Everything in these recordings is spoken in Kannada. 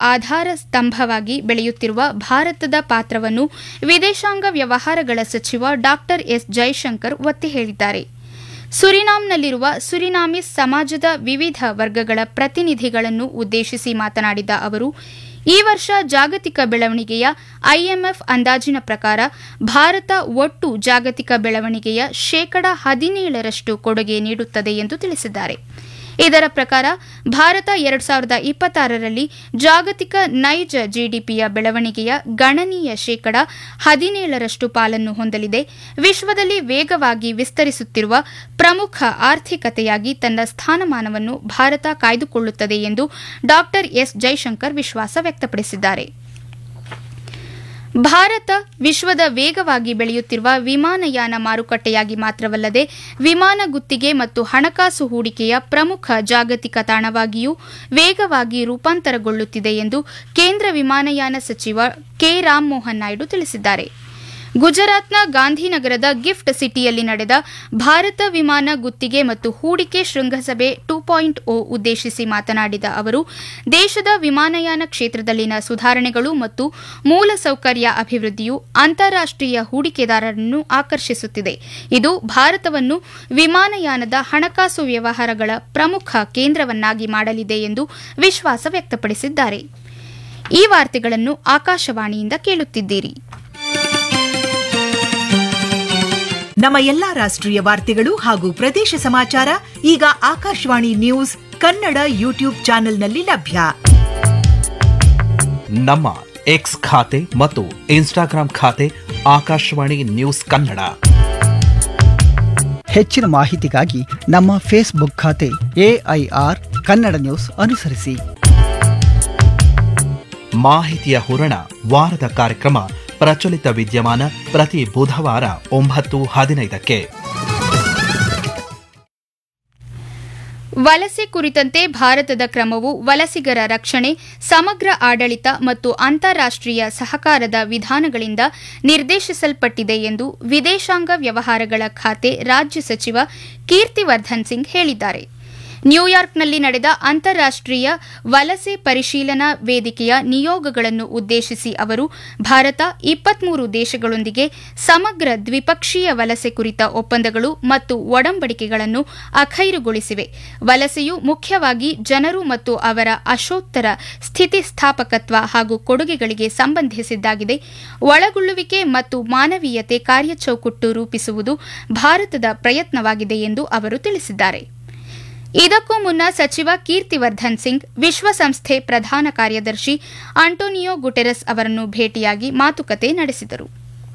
ಆಧಾರ ಸ್ತಂಭವಾಗಿ ಬೆಳೆಯುತ್ತಿರುವ ಭಾರತದ ಪಾತ್ರವನ್ನು ವಿದೇಶಾಂಗ ವ್ಯವಹಾರಗಳ ಸಚಿವ ಡಾ ಎಸ್ ಜೈಶಂಕರ್ ಒತ್ತಿ ಹೇಳಿದ್ದಾರೆ ಸುರಿನಾಂನಲ್ಲಿರುವ ಸುರಿನಾಮಿಸ್ ಸಮಾಜದ ವಿವಿಧ ವರ್ಗಗಳ ಪ್ರತಿನಿಧಿಗಳನ್ನು ಉದ್ದೇಶಿಸಿ ಮಾತನಾಡಿದ ಅವರು ಈ ವರ್ಷ ಜಾಗತಿಕ ಬೆಳವಣಿಗೆಯ ಐಎಂಎಫ್ ಅಂದಾಜಿನ ಪ್ರಕಾರ ಭಾರತ ಒಟ್ಟು ಜಾಗತಿಕ ಬೆಳವಣಿಗೆಯ ಶೇಕಡ ಹದಿನೇಳರಷ್ಟು ಕೊಡುಗೆ ನೀಡುತ್ತದೆ ಎಂದು ತಿಳಿಸಿದ್ದಾರೆ ಇದರ ಪ್ರಕಾರ ಭಾರತ ಎರಡು ಸಾವಿರದ ಇಪ್ಪತ್ತಾರರಲ್ಲಿ ಜಾಗತಿಕ ನೈಜ ಜಿಡಿಪಿಯ ಬೆಳವಣಿಗೆಯ ಗಣನೀಯ ಶೇಕಡ ಹದಿನೇಳರಷ್ಟು ಪಾಲನ್ನು ಹೊಂದಲಿದೆ ವಿಶ್ವದಲ್ಲಿ ವೇಗವಾಗಿ ವಿಸ್ತರಿಸುತ್ತಿರುವ ಪ್ರಮುಖ ಆರ್ಥಿಕತೆಯಾಗಿ ತನ್ನ ಸ್ಥಾನಮಾನವನ್ನು ಭಾರತ ಕಾಯ್ದುಕೊಳ್ಳುತ್ತದೆ ಎಂದು ಡಾ ಎಸ್ ಜೈಶಂಕರ್ ವಿಶ್ವಾಸ ವ್ಯಕ್ತಪಡಿಸಿದ್ದಾರೆ ಭಾರತ ವಿಶ್ವದ ವೇಗವಾಗಿ ಬೆಳೆಯುತ್ತಿರುವ ವಿಮಾನಯಾನ ಮಾರುಕಟ್ಟೆಯಾಗಿ ಮಾತ್ರವಲ್ಲದೆ ವಿಮಾನ ಗುತ್ತಿಗೆ ಮತ್ತು ಹಣಕಾಸು ಹೂಡಿಕೆಯ ಪ್ರಮುಖ ಜಾಗತಿಕ ತಾಣವಾಗಿಯೂ ವೇಗವಾಗಿ ರೂಪಾಂತರಗೊಳ್ಳುತ್ತಿದೆ ಎಂದು ಕೇಂದ್ರ ವಿಮಾನಯಾನ ಸಚಿವ ಕೆ ರಾಮಮೋಹನ್ ನಾಯ್ಡು ತಿಳಿಸಿದ್ದಾರೆ ಗುಜರಾತ್ನ ಗಾಂಧಿನಗರದ ಗಿಫ್ಟ್ ಸಿಟಿಯಲ್ಲಿ ನಡೆದ ಭಾರತ ವಿಮಾನ ಗುತ್ತಿಗೆ ಮತ್ತು ಹೂಡಿಕೆ ಶೃಂಗಸಭೆ ಟೂ ಪಾಯಿಂಟ್ ಓ ಉದ್ದೇಶಿಸಿ ಮಾತನಾಡಿದ ಅವರು ದೇಶದ ವಿಮಾನಯಾನ ಕ್ಷೇತ್ರದಲ್ಲಿನ ಸುಧಾರಣೆಗಳು ಮತ್ತು ಮೂಲಸೌಕರ್ಯ ಅಭಿವೃದ್ಧಿಯು ಅಂತಾರಾಷ್ಟೀಯ ಹೂಡಿಕೆದಾರರನ್ನು ಆಕರ್ಷಿಸುತ್ತಿದೆ ಇದು ಭಾರತವನ್ನು ವಿಮಾನಯಾನದ ಹಣಕಾಸು ವ್ಯವಹಾರಗಳ ಪ್ರಮುಖ ಕೇಂದ್ರವನ್ನಾಗಿ ಮಾಡಲಿದೆ ಎಂದು ವಿಶ್ವಾಸ ವ್ಯಕ್ತಪಡಿಸಿದ್ದಾರೆ ಈ ವಾರ್ತೆಗಳನ್ನು ಆಕಾಶವಾಣಿಯಿಂದ ಕೇಳುತ್ತಿದ್ದೀರಿ ನಮ್ಮ ಎಲ್ಲಾ ರಾಷ್ಟ್ರೀಯ ವಾರ್ತೆಗಳು ಹಾಗೂ ಪ್ರದೇಶ ಸಮಾಚಾರ ಈಗ ಆಕಾಶವಾಣಿ ನ್ಯೂಸ್ ಕನ್ನಡ ಯೂಟ್ಯೂಬ್ ಚಾನೆಲ್ನಲ್ಲಿ ಲಭ್ಯ ನಮ್ಮ ಎಕ್ಸ್ ಖಾತೆ ಮತ್ತು ಇನ್ಸ್ಟಾಗ್ರಾಂ ಖಾತೆ ಆಕಾಶವಾಣಿ ನ್ಯೂಸ್ ಕನ್ನಡ ಹೆಚ್ಚಿನ ಮಾಹಿತಿಗಾಗಿ ನಮ್ಮ ಫೇಸ್ಬುಕ್ ಖಾತೆ ಎಐಆರ್ ಕನ್ನಡ ನ್ಯೂಸ್ ಅನುಸರಿಸಿ ಮಾಹಿತಿಯ ಹೂರಣ ವಾರದ ಕಾರ್ಯಕ್ರಮ ಪ್ರಚಲಿತ ವಿದ್ಯಮಾನ ಪ್ರತಿ ಬುಧವಾರ ಒಂಬತ್ತು ಹದಿನೈದಕ್ಕೆ ವಲಸೆ ಕುರಿತಂತೆ ಭಾರತದ ಕ್ರಮವು ವಲಸಿಗರ ರಕ್ಷಣೆ ಸಮಗ್ರ ಆಡಳಿತ ಮತ್ತು ಅಂತಾರಾಷ್ಟೀಯ ಸಹಕಾರದ ವಿಧಾನಗಳಿಂದ ನಿರ್ದೇಶಿಸಲ್ಪಟ್ಟಿದೆ ಎಂದು ವಿದೇಶಾಂಗ ವ್ಯವಹಾರಗಳ ಖಾತೆ ರಾಜ್ಯ ಸಚಿವ ಕೀರ್ತಿವರ್ಧನ್ ಸಿಂಗ್ ಹೇಳಿದ್ದಾರೆ ನ್ಯೂಯಾರ್ಕ್ನಲ್ಲಿ ನಡೆದ ಅಂತಾರಾಷ್ಟೀಯ ವಲಸೆ ಪರಿಶೀಲನಾ ವೇದಿಕೆಯ ನಿಯೋಗಗಳನ್ನು ಉದ್ದೇಶಿಸಿ ಅವರು ಭಾರತ ಇಪ್ಪತ್ಮೂರು ದೇಶಗಳೊಂದಿಗೆ ಸಮಗ್ರ ದ್ವಿಪಕ್ಷೀಯ ವಲಸೆ ಕುರಿತ ಒಪ್ಪಂದಗಳು ಮತ್ತು ಒಡಂಬಡಿಕೆಗಳನ್ನು ಅಖೈರುಗೊಳಿಸಿವೆ ವಲಸೆಯು ಮುಖ್ಯವಾಗಿ ಜನರು ಮತ್ತು ಅವರ ಅಶೋತ್ತರ ಸ್ಥಿತಿಸ್ಥಾಪಕತ್ವ ಹಾಗೂ ಕೊಡುಗೆಗಳಿಗೆ ಸಂಬಂಧಿಸಿದ್ದಾಗಿದೆ ಒಳಗೊಳ್ಳುವಿಕೆ ಮತ್ತು ಮಾನವೀಯತೆ ಕಾರ್ಯಚೌಕಟ್ಟು ರೂಪಿಸುವುದು ಭಾರತದ ಪ್ರಯತ್ನವಾಗಿದೆ ಎಂದು ಅವರು ತಿಳಿಸಿದ್ದಾರೆ ಇದಕ್ಕೂ ಮುನ್ನ ಸಚಿವ ಕೀರ್ತಿವರ್ಧನ್ ಸಿಂಗ್ ವಿಶ್ವಸಂಸ್ಥೆ ಪ್ರಧಾನ ಕಾರ್ಯದರ್ಶಿ ಆಂಟೋನಿಯೋ ಗುಟೆರಸ್ ಅವರನ್ನು ಭೇಟಿಯಾಗಿ ಮಾತುಕತೆ ನಡೆಸಿದರು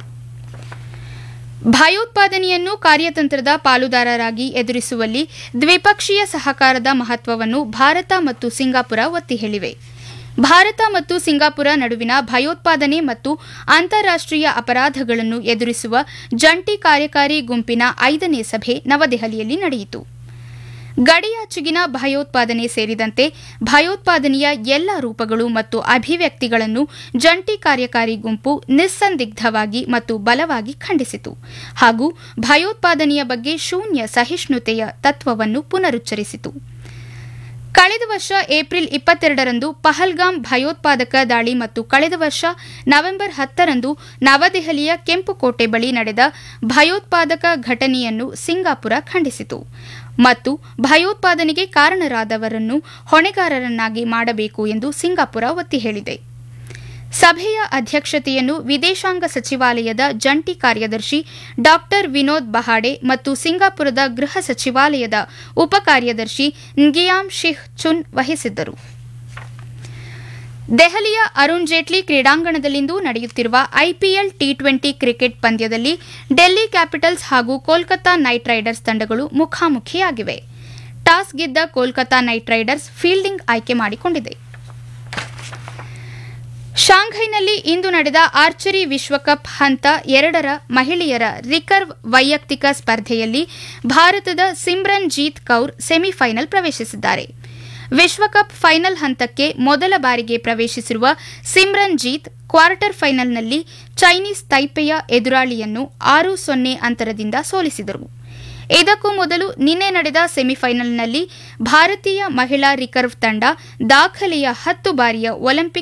ಭಯೋತ್ಪಾದನೆಯನ್ನು ಕಾರ್ಯತಂತ್ರದ ಪಾಲುದಾರರಾಗಿ ಎದುರಿಸುವಲ್ಲಿ ದ್ವಿಪಕ್ಷೀಯ ಸಹಕಾರದ ಮಹತ್ವವನ್ನು ಭಾರತ ಮತ್ತು ಸಿಂಗಾಪುರ ಒತ್ತಿ ಹೇಳಿವೆ ಭಾರತ ಮತ್ತು ಸಿಂಗಾಪುರ ನಡುವಿನ ಭಯೋತ್ಪಾದನೆ ಮತ್ತು ಅಂತಾರಾಷ್ಟೀಯ ಅಪರಾಧಗಳನ್ನು ಎದುರಿಸುವ ಜಂಟಿ ಕಾರ್ಯಕಾರಿ ಗುಂಪಿನ ಐದನೇ ಸಭೆ ನವದೆಹಲಿಯಲ್ಲಿ ನಡೆಯಿತು ಗಡಿಯಾಚೆಗಿನ ಭಯೋತ್ಪಾದನೆ ಸೇರಿದಂತೆ ಭಯೋತ್ಪಾದನೆಯ ಎಲ್ಲ ರೂಪಗಳು ಮತ್ತು ಅಭಿವ್ಯಕ್ತಿಗಳನ್ನು ಜಂಟಿ ಕಾರ್ಯಕಾರಿ ಗುಂಪು ನಿಸ್ಸಂದಿಗ್ಧವಾಗಿ ಮತ್ತು ಬಲವಾಗಿ ಖಂಡಿಸಿತು ಹಾಗೂ ಭಯೋತ್ಪಾದನೆಯ ಬಗ್ಗೆ ಶೂನ್ಯ ಸಹಿಷ್ಣುತೆಯ ತತ್ವವನ್ನು ಪುನರುಚ್ಚರಿಸಿತು ಕಳೆದ ವರ್ಷ ಏಪ್ರಿಲ್ ಇಪ್ಪತ್ತೆರಡರಂದು ಪಹಲ್ಗಾಮ್ ಭಯೋತ್ಪಾದಕ ದಾಳಿ ಮತ್ತು ಕಳೆದ ವರ್ಷ ನವೆಂಬರ್ ಹತ್ತರಂದು ನವದೆಹಲಿಯ ಕೆಂಪುಕೋಟೆ ಬಳಿ ನಡೆದ ಭಯೋತ್ಪಾದಕ ಘಟನೆಯನ್ನು ಸಿಂಗಾಪುರ ಖಂಡಿಸಿತು ಮತ್ತು ಭಯೋತ್ಪಾದನೆಗೆ ಕಾರಣರಾದವರನ್ನು ಹೊಣೆಗಾರರನ್ನಾಗಿ ಮಾಡಬೇಕು ಎಂದು ಸಿಂಗಾಪುರ ಒತ್ತಿ ಹೇಳಿದೆ ಸಭೆಯ ಅಧ್ಯಕ್ಷತೆಯನ್ನು ವಿದೇಶಾಂಗ ಸಚಿವಾಲಯದ ಜಂಟಿ ಕಾರ್ಯದರ್ಶಿ ಡಾ ವಿನೋದ್ ಬಹಾಡೆ ಮತ್ತು ಸಿಂಗಾಪುರದ ಗೃಹ ಸಚಿವಾಲಯದ ಉಪಕಾರ್ಯದರ್ಶಿ ನ್ಗಿಯಾಮ್ ಶಿಹ್ ಚುನ್ ವಹಿಸಿದ್ದರು ದೆಹಲಿಯ ಅರುಣ್ ಜೇಟ್ಲಿ ಕ್ರೀಡಾಂಗಣದಲ್ಲಿಂದು ನಡೆಯುತ್ತಿರುವ ಐಪಿಎಲ್ ಟಿ ಟ್ವೆಂಟಿ ಕ್ರಿಕೆಟ್ ಪಂದ್ಯದಲ್ಲಿ ಡೆಲ್ಲಿ ಕ್ಯಾಪಿಟಲ್ಸ್ ಹಾಗೂ ಕೋಲ್ಕತಾ ನೈಟ್ ರೈಡರ್ಸ್ ತಂಡಗಳು ಮುಖಾಮುಖಿಯಾಗಿವೆ ಟಾಸ್ ಗೆದ್ದ ಕೋಲ್ಕತಾ ನೈಟ್ ರೈಡರ್ಸ್ ಫೀಲ್ಡಿಂಗ್ ಆಯ್ಕೆ ಮಾಡಿಕೊಂಡಿದೆ ಶಾಂಘೈನಲ್ಲಿ ಇಂದು ನಡೆದ ಆರ್ಚರಿ ವಿಶ್ವಕಪ್ ಹಂತ ಎರಡರ ಮಹಿಳೆಯರ ರಿಕರ್ವ್ ವೈಯಕ್ತಿಕ ಸ್ಪರ್ಧೆಯಲ್ಲಿ ಭಾರತದ ಸಿಮ್ರನ್ ಜೀತ್ ಕೌರ್ ಸೆಮಿಫೈನಲ್ ಪ್ರವೇಶಿಸಿದ್ದಾರೆ ವಿಶ್ವಕಪ್ ಫೈನಲ್ ಹಂತಕ್ಕೆ ಮೊದಲ ಬಾರಿಗೆ ಪ್ರವೇಶಿಸಿರುವ ಸಿಮ್ರನ್ ಜೀತ್ ಕ್ವಾರ್ಟರ್ ಫೈನಲ್ನಲ್ಲಿ ಚೈನೀಸ್ ತೈಪೆಯ ಎದುರಾಳಿಯನ್ನು ಆರು ಸೊನ್ನೆ ಅಂತರದಿಂದ ಸೋಲಿಸಿದರು ಇದಕ್ಕೂ ಮೊದಲು ನಿನ್ನೆ ನಡೆದ ಸೆಮಿಫೈನಲ್ನಲ್ಲಿ ಭಾರತೀಯ ಮಹಿಳಾ ರಿಕರ್ವ್ ತಂಡ ದಾಖಲೆಯ ಹತ್ತು ಬಾರಿಯ ಒಲಿಂಪಿಕ್